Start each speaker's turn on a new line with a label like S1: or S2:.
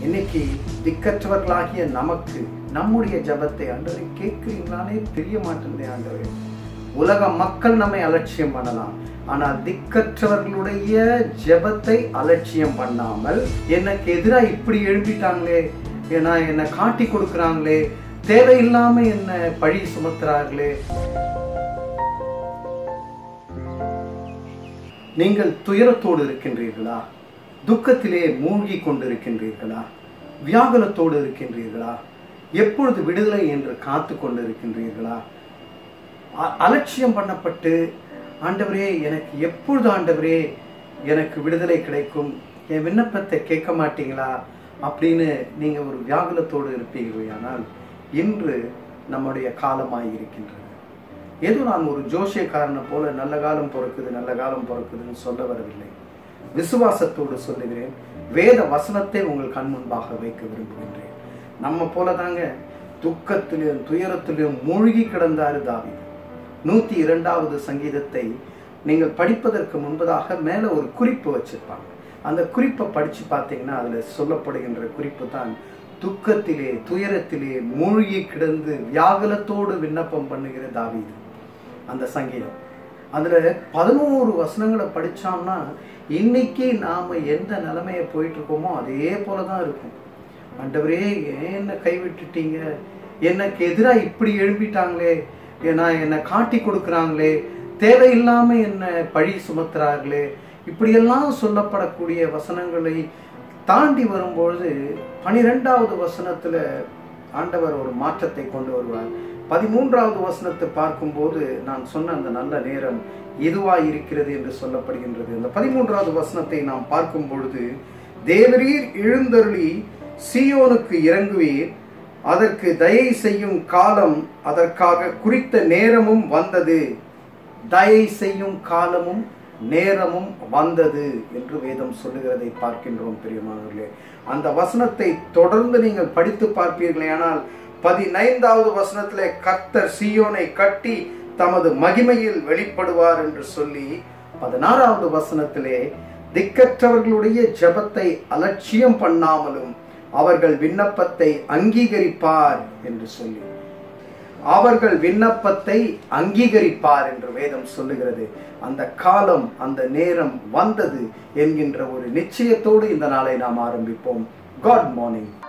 S1: இன்னைக்கு திக்கற்றவர்களாகிய நமக்கு நம்முடைய ஜபத்தை ஆண்டவரை கேட்கிறீங்களானே தெரிய மாட்டேங்குது ஆண்டவரே உலக மக்கள் நம்மை அலட்சியம் பண்ணலாம் ஆனால் திக்கற்றவர்களுடைய ஜெபத்தை அலட்சியம் பண்ணாமல் எனக்கு எதிராக இப்படி எழுப்பிட்டாங்களே ஏன்னா என்னை காட்டி கொடுக்குறாங்களே தேவையில்லாம என்ன பழி சுமத்துறார்களே நீங்கள் துயரத்தோடு இருக்கின்றீர்களா துக்கத்திலே மூழ்கி கொண்டிருக்கின்றீர்களா வியாகுலத்தோடு இருக்கின்றீர்களா எப்பொழுது விடுதலை என்று காத்து கொண்டிருக்கின்றீர்களா அ- அலட்சியம் பண்ணப்பட்டு ஆண்டவரே எனக்கு எப்பொழுது ஆண்டவரே எனக்கு விடுதலை கிடைக்கும் என் விண்ணப்பத்தை கேட்க மாட்டீங்களா அப்படின்னு நீங்க ஒரு வியாகுலத்தோடு இருப்பீர்கள் ஆனால் இன்று நம்முடைய காலமாய் இருக்கின்றது ஏதோ நான் ஒரு ஜோஷியக்காரனை போல நல்ல காலம் பிறக்குது நல்ல காலம் பிறக்குதுன்னு சொல்ல வரவில்லை விசுவாசத்தோடு சொல்லுகிறேன் வேத வசனத்தை உங்கள் கண் முன்பாக வைக்க விரும்புகின்றேன் நம்ம போல தாங்க துக்கத்திலும் துயரத்திலும் மூழ்கி கிடந்தாரு தாவீது நூத்தி இரண்டாவது சங்கீதத்தை நீங்கள் படிப்பதற்கு முன்பதாக மேல ஒரு குறிப்பு வச்சிருப்பாங்க அந்த குறிப்பை படிச்சு பார்த்தீங்கன்னா அதுல சொல்லப்படுகின்ற குறிப்பு தான் துக்கத்திலே துயரத்திலே மூழ்கி கிடந்து வியாகுலத்தோடு விண்ணப்பம் பண்ணுகிற தாவீது அந்த சங்கீதம் அதுல பதினோரு வசனங்களை படிச்சோம்னா இன்னைக்கு நாம எந்த நிலைமைய போயிட்டு இருக்கோமோ அதே போலதான் இருக்கும் ஆண்டவரே ஏன் என்ன கைவிட்டுட்டீங்க எனக்கு எதிராக இப்படி எழும்பிட்டாங்களே ஏன்னா என்னை காட்டி கொடுக்குறாங்களே தேவையில்லாம என்ன பழி சுமத்துறார்களே இப்படியெல்லாம் சொல்லப்படக்கூடிய வசனங்களை தாண்டி வரும்பொழுது பனிரெண்டாவது வசனத்துல ஆண்டவர் ஒரு மாற்றத்தை கொண்டு வருவார் பதிமூன்றாவது வசனத்தை பார்க்கும்போது நான் சொன்ன அந்த நல்ல நேரம் எதுவாய் இருக்கிறது என்று சொல்லப்படுகின்றது அந்த பதிமூன்றாவது வசனத்தை நாம் பார்க்கும் பொழுது தேவரீர் எழுந்தருளி சீயோனுக்கு இறங்குவீர் அதற்கு தயை செய்யும் காலம் அதற்காக குறித்த நேரமும் வந்தது தயை செய்யும் காலமும் நேரமும் வந்தது என்று வேதம் சொல்லுகிறதை பார்க்கின்றோம் பிரியமானவர்களே அந்த வசனத்தை தொடர்ந்து நீங்கள் படித்து பார்ப்பீர்களே ஆனால் பதினைந்தாவது வசனத்திலே கர்த்தர் சீயோனை கட்டி தமது மகிமையில் வெளிப்படுவார் என்று சொல்லி பதினாறாவது வசனத்திலே திக்கற்றவர்களுடைய ஜெபத்தை அலட்சியம் பண்ணாமலும் அவர்கள் விண்ணப்பத்தை அங்கீகரிப்பார் என்று சொல்லி அவர்கள் விண்ணப்பத்தை அங்கீகரிப்பார் என்று வேதம் சொல்லுகிறது அந்த காலம் அந்த நேரம் வந்தது என்கின்ற ஒரு நிச்சயத்தோடு இந்த நாளை நாம் ஆரம்பிப்போம் காட் மார்னிங்